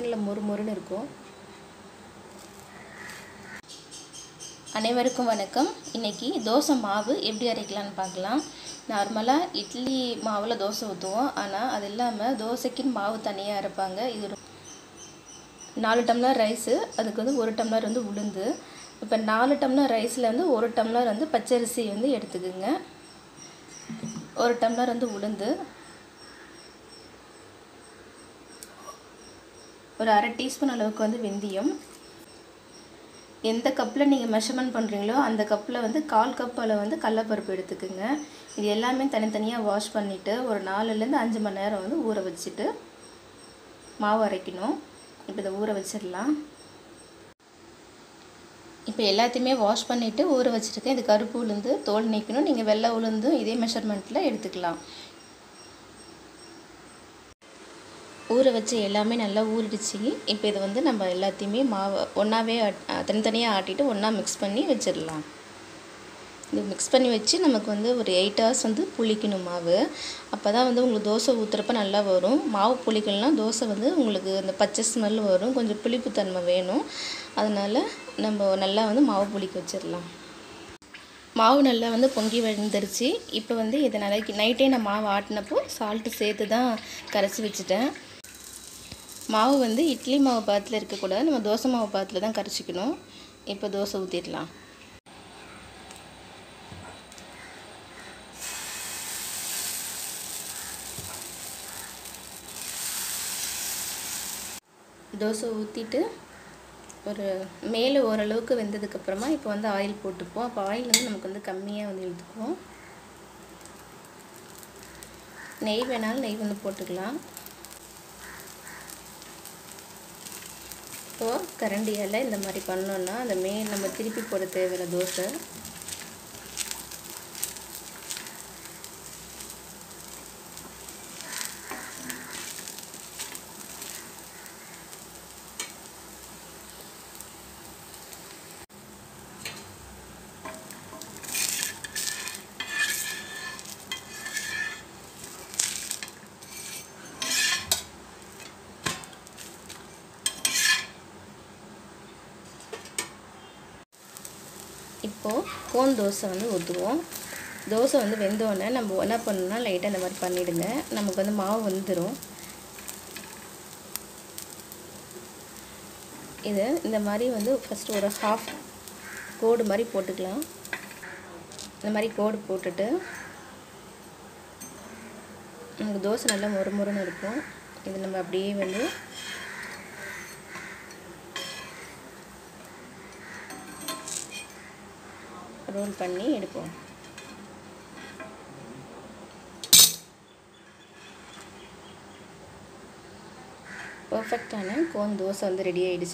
நல்லா மொறு மொறுன்னு இருக்கும் அனைவருக்கும் வணக்கம் இன்றைக்கி தோசை மாவு எப்படி அரைக்கலான்னு பார்க்கலாம் நார்மலாக இட்லி மாவில் தோசை ஊற்றுவோம் ஆனால் அது இல்லாமல் தோசைக்குன்னு மாவு தனியாக அரைப்பாங்க இது ஒரு- நாலு டம்ளர் ரைஸு அதுக்கு வந்து ஒரு டம்ளர் வந்து உளுந்து இப்போ நாலு டம்ளர் ரைஸில் வந்து ஒரு டம்ளர் வந்து பச்சரிசி வந்து எடுத்துக்குங்க ஒரு டம்ளர் வந்து உளுந்து ஒரு அரை டீஸ்பூன் அளவுக்கு வந்து வெந்தயம் எந்த கப்பில் நீங்கள் மெஷர்மெண்ட் பண்ணுறீங்களோ அந்த கப்பில் வந்து கால் கப் அளவு வந்து கடலப்பருப்பு எடுத்துக்குங்க இது எல்லாமே தனித்தனியாக வாஷ் பண்ணிவிட்டு ஒரு நாலுலேருந்து அஞ்சு மணி நேரம் வந்து ஊற வச்சுட்டு மாவு அரைக்கணும் இப்போ இதை ஊற வச்சிடலாம் இப்போ எல்லாத்தையுமே வாஷ் பண்ணிவிட்டு ஊற வச்சுருக்கேன் இது கருப்பு உளுந்து தோல் நீக்கணும் நீங்கள் வெள்ளை உளுந்தும் இதே மெஷர்மெண்ட்டில் எடுத்துக்கலாம் ஊற வச்சு எல்லாமே நல்லா ஊறிடுச்சு இப்போ இதை வந்து நம்ம எல்லாத்தையுமே மாவு ஒன்றாவே தனித்தனியாக ஆட்டிட்டு ஒன்றா மிக்ஸ் பண்ணி வச்சிடலாம் இது மிக்ஸ் பண்ணி வச்சு நமக்கு வந்து ஒரு எயிட் ஹவர்ஸ் வந்து புளிக்கணும் மாவு அப்போ தான் வந்து உங்களுக்கு தோசை ஊற்றுறப்ப நல்லா வரும் மாவு புளிக்கலனா தோசை வந்து உங்களுக்கு அந்த பச்சை ஸ்மெல் வரும் கொஞ்சம் புளிப்புத்தன்மை வேணும் அதனால் நம்ம நல்லா வந்து மாவு புளிக்க வச்சிடலாம் மாவு நல்லா வந்து பொங்கி வந்துருச்சு இப்போ வந்து இதை நாளைக்கு நைட்டே நான் மாவு ஆட்டினப்போ சால்ட்டு சேர்த்து தான் கரைச்சி வச்சுட்டேன் மாவு வந்து இட்லி மாவு பாத்தில் இருக்கக்கூடாது நம்ம தோசை மாவு பாத்தில் தான் கரைச்சிக்கணும் இப்போ தோசை ஊற்றிடலாம் தோசை ஊற்றிட்டு ஒரு மேலே ஓரளவுக்கு வெந்ததுக்கப்புறமா இப்போ வந்து ஆயில் போட்டுப்போம் அப்போ ஆயில் வந்து நமக்கு வந்து கம்மியாக வந்து இழுத்துக்குவோம் நெய் வேணாலும் நெய் வந்து போட்டுக்கலாம் இப்போது கரண்டியால் இந்த மாதிரி பண்ணோன்னா அந்த மே நம்ம திருப்பி போட தேவையில்ல தோசை இப்போது கோன் தோசை வந்து ஊற்றுவோம் தோசை வந்து வெந்தோடனே நம்ம என்ன பண்ணணும்னா லைட்டாக இந்த மாதிரி பண்ணிவிடுங்க நமக்கு வந்து மாவு வந்துடும் இது இந்த மாதிரி வந்து ஃபஸ்ட்டு ஒரு ஹாஃப் கோடு மாதிரி போட்டுக்கலாம் இந்த மாதிரி கோடு போட்டுட்டு நமக்கு தோசை நல்லா மொறு மொறுன்னு இருக்கும் இது நம்ம அப்படியே வந்து ரோல் பண்ணி எடுப்போம் பர்ஃபெக்டான கோன் தோசை வந்து ரெடி ஆகிடுச்சு